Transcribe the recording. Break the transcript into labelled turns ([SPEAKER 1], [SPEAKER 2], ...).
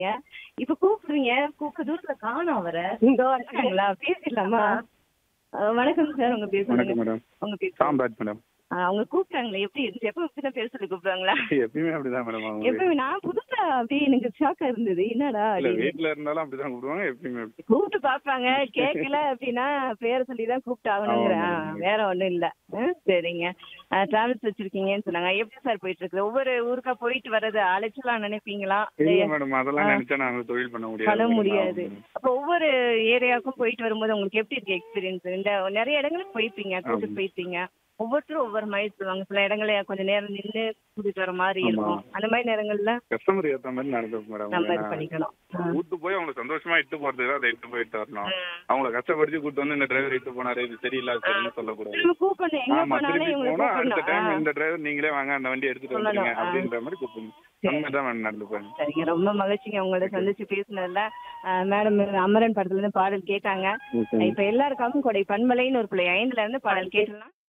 [SPEAKER 1] இப்ப கூப்பிடுறீங்க கூப்பிட்ட தூரத்துல காணோம் அவரை
[SPEAKER 2] இங்க
[SPEAKER 1] இருக்காங்களா பேசிடலாமா அஹ் வணக்கம் சார் உங்க பேர்
[SPEAKER 3] வணக்கம்
[SPEAKER 1] சொல்லுங்க
[SPEAKER 3] மேடம்
[SPEAKER 1] உங்க பேர்
[SPEAKER 3] சாம்ராஜ் மேடம்
[SPEAKER 1] அஹ் அவங்க கூப்பிட்டாங்களே எப்படி இருந்துச்சு எப்ப இப்படிதான் பேர் சொல்லி கூப்பிடுவாங்களா
[SPEAKER 3] எப்பயுமே அப்படிதான் மேடம் அவங்க
[SPEAKER 1] எப்ப நான் புதுசா அப்படியே எனக்கு ஷாக்கா இருந்தது என்னடா
[SPEAKER 3] இல்ல
[SPEAKER 1] அப்படின்னு.
[SPEAKER 3] வீட்ல இருந்தாலும் அப்படிதான் கூப்பிடுவாங்க எப்பயுமே அப்படி.
[SPEAKER 1] கூப்பிட்டு பாப்பாங்க கேட்கல அப்படின்னா பேரை சொல்லி தான் கூப்பிட்டு ஆகணுங்கிறேன்
[SPEAKER 3] ஆமா,
[SPEAKER 1] ஆ, வேற ஒண்ணும் இல்ல ஆ, சரிங்க டிராவல்ஸ் வச்சிருக்கீங்கன்னு சொன்னாங்க எப்படி சார் போயிட்டு இருக்குது ஒவ்வொரு ஊருக்கா போயிட்டு வர்றது அலைச்சலாம் நினைப்பீங்களா
[SPEAKER 3] இல்ல மேடம் அதெல்லாம்
[SPEAKER 1] ஆ.
[SPEAKER 3] நினைச்சா நாங்க தொழில் பண்ண முடியாது
[SPEAKER 1] பண்ண
[SPEAKER 3] மேடம்.
[SPEAKER 1] முடியாது
[SPEAKER 3] ஆமா.
[SPEAKER 1] அப்ப ஒவ்வொரு ஏரியாவுக்கும் போயிட்டு வரும்போது உங்களுக்கு எப்படி இருக்கு எக்ஸ்பீரியன்ஸ் இந்த நிறைய இடங்களுக்கு போயிருப்பீங்க கூட்டிட்டு
[SPEAKER 3] ஆமா.
[SPEAKER 1] போயிருப்பீங்க ஒவ்வொருத்தரும் ஒவ்வொரு மாதிரி சொல்லுவாங்க சில இடங்கள கொஞ்சம் நேரம் நின்னு கூட்டிட்டு வர மாதிரி
[SPEAKER 3] ஆமா.
[SPEAKER 1] இருக்கும் அந்த மாதிரி நேரங்கள்ல
[SPEAKER 3] கஸ்டமர் ஏத்த மாதிரி நடக்கும் மேடம்
[SPEAKER 1] நம்ம இது
[SPEAKER 3] ஏன்னா,
[SPEAKER 1] பண்ணிக்கணும் ஆ.
[SPEAKER 3] கூட்டு போய் அவங்க சந்தோஷமா இட்டு போறதுக்கு அதை இட்டு போயிட்டு வரணும்
[SPEAKER 1] ம்.
[SPEAKER 3] அவங்கள கஷ்டப்படுத்தி கூட்டு வந்து இந்த டிரைவர் இட்டு போனாரு இது சரியில்லை அது சரின்னு சொல்லக்கூடாது
[SPEAKER 1] திரும்ப கூப்பிடணும் எங்க
[SPEAKER 3] ஆமா
[SPEAKER 1] போனாலும்
[SPEAKER 3] திருப்பி
[SPEAKER 1] இவங்களை
[SPEAKER 3] போனா அடுத்த டைம்
[SPEAKER 1] கூப்பிடணும் ஆ.
[SPEAKER 3] இந்த டிரைவர் நீங்களே வாங்க அந்த வண்டி எடுத்துட்டு
[SPEAKER 1] சொல்லணும்.
[SPEAKER 3] வந்துருங்க
[SPEAKER 1] ஆ.
[SPEAKER 3] அப்படின்ற மாதிரி கூப்பிடணும் அந்த மாதிரி தான் மேடம் நடந்துப்பாங்க
[SPEAKER 1] சரிங்க ரொம்ப மகிழ்ச்சிங்க உங்களோட சந்திச்சு பேசினதுல மேடம் அமரன் படத்துல இருந்து பாடல் கேட்டாங்க இப்ப எல்லாருக்காகவும் கொடை பண்பலைன்னு ஒரு பிள்ளை ஐந்துல இருந்து பாடல் கேட்டலாம்